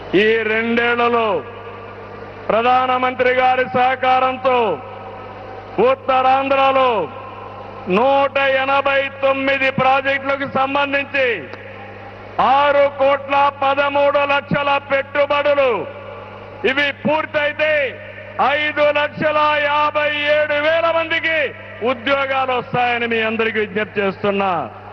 ఈ రెండేళ్లలో ప్రధానమంత్రి గారి సహకారంతో ఉత్తరాంధ్రలో నూట ఎనభై తొమ్మిది ప్రాజెక్టులకు సంబంధించి ఆరు కోట్ల పదమూడు లక్షల పెట్టుబడులు ఇవి పూర్తయితే ఐదు లక్షల యాభై ఏడు వేల మందికి ఉద్యోగాలు వస్తాయని మీ అందరికీ విజ్ఞప్తి చేస్తున్నా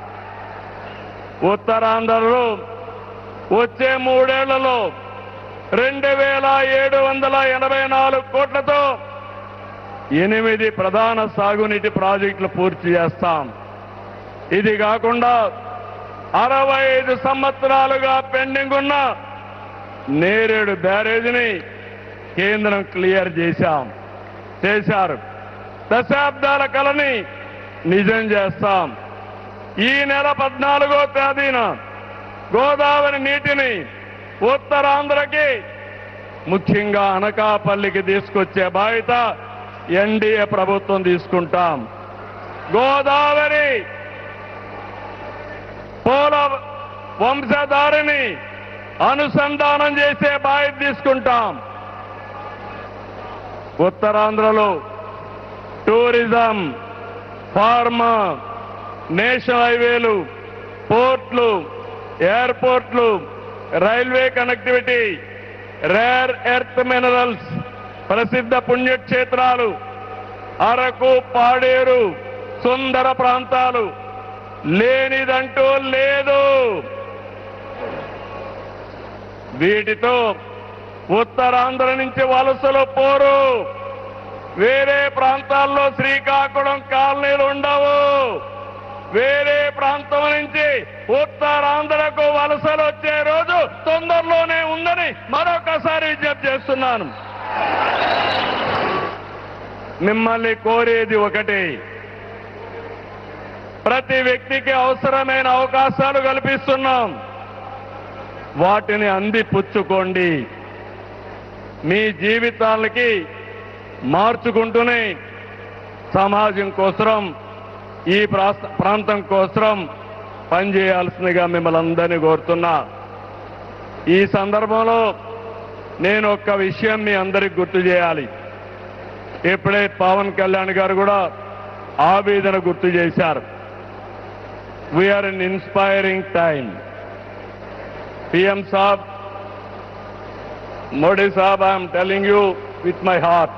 ఉత్తరాంధ్రలో వచ్చే మూడేళ్లలో రెండు వేల ఏడు వందల ఎనభై నాలుగు కోట్లతో ఎనిమిది ప్రధాన సాగునీటి ప్రాజెక్టులు పూర్తి చేస్తాం ఇది కాకుండా అరవై ఐదు సంవత్సరాలుగా పెండింగ్ ఉన్న నేరేడు బ్యారేజీని కేంద్రం క్లియర్ చేశాం చేశారు దశాబ్దాల కలని నిజం చేస్తాం ఈ నెల పద్నాలుగో తేదీన గోదావరి నీటిని ఉత్తరాంధ్రకి ముఖ్యంగా అనకాపల్లికి తీసుకొచ్చే బాధ్యత ఎన్డీఏ ప్రభుత్వం తీసుకుంటాం గోదావరి పోల వంశధారిని అనుసంధానం చేసే బాధ్యత తీసుకుంటాం ఉత్తరాంధ్రలో టూరిజం ఫార్మా నేషనల్ హైవేలు పోర్ట్లు ఎయిర్పోర్ట్లు railway connectivity rare earth minerals ప్రసిద్ధ పుణ్యక్షేత్రాలు అరకు పాడేరు సుందర ప్రాంతాలు లేనిదంటూ లేదు వీటితో ఉత్తరాంధ్ర నుంచి వలసలు పోరు వేరే ప్రాంతాల్లో శ్రీకాకుళం కాలనీలు ఉండవు వేరే ప్రాంతం నుంచి ఉత్తరాంధ్రకు వలసలు వచ్చే రోజు తొందరలోనే ఉందని మరొకసారి విజ్ఞప్తి చేస్తున్నాను మిమ్మల్ని కోరేది ఒకటి ప్రతి వ్యక్తికి అవసరమైన అవకాశాలు కల్పిస్తున్నాం వాటిని అందిపుచ్చుకోండి మీ జీవితాలకి మార్చుకుంటూనే సమాజం కోసం ఈ ప్రాస్- ప్రాంతం కోసం పనిచేయాల్సిందిగా మిమ్మల్ని అందరినీ కోరుతున్నా ఈ సందర్భంలో నేను ఒక్క విషయం మీ అందరికి గుర్తు చేయాలి ఇప్పుడే పవన్ కళ్యాణ్ గారు కూడా ఆవేదన గుర్తు చేశారు we're in inspiring time PM saab Modi saab I'm telling you with my heart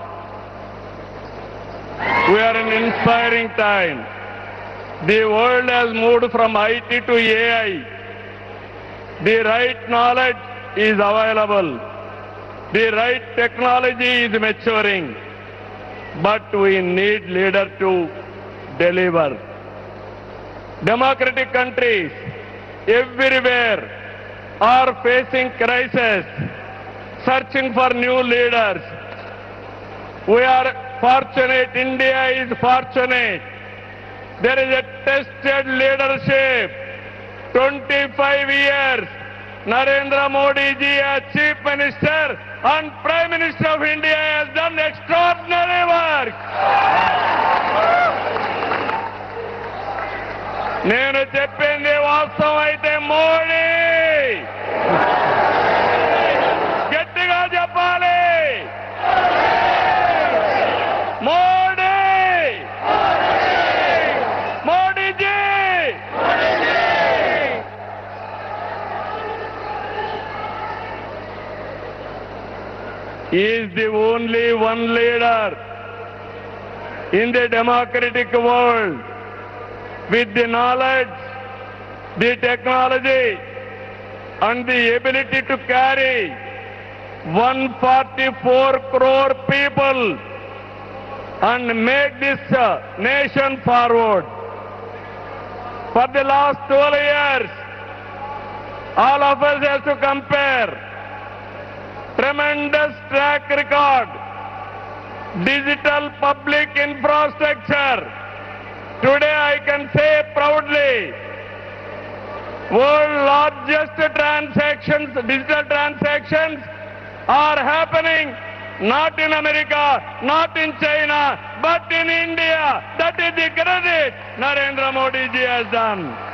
we're in inspiring time the world has moved from IT to AI. The right knowledge is available. The right technology is maturing. But we need leader to deliver. Democratic countries everywhere are facing crisis, searching for new leaders. We are fortunate, India is fortunate. There is a tested leadership. 25 years. Narendra Modi ji as Chief Minister and Prime Minister of India has done extraordinary work. నేను చెప్పింది వాస్తవం అయితే మోడీ గట్టిగా చెప్పాలి Modi Modiji He is the only one leader in the democratic world with the knowledge, the technology, and the ability to carry 144 crore people and make this uh, nation forward. For the last 12 years, all of us have to compare tremendous track record, digital public infrastructure. Today I can say proudly, world largest transactions, digital transactions are happening not in America, not in China, but in India. That is the credit Narendra Modi ji has done.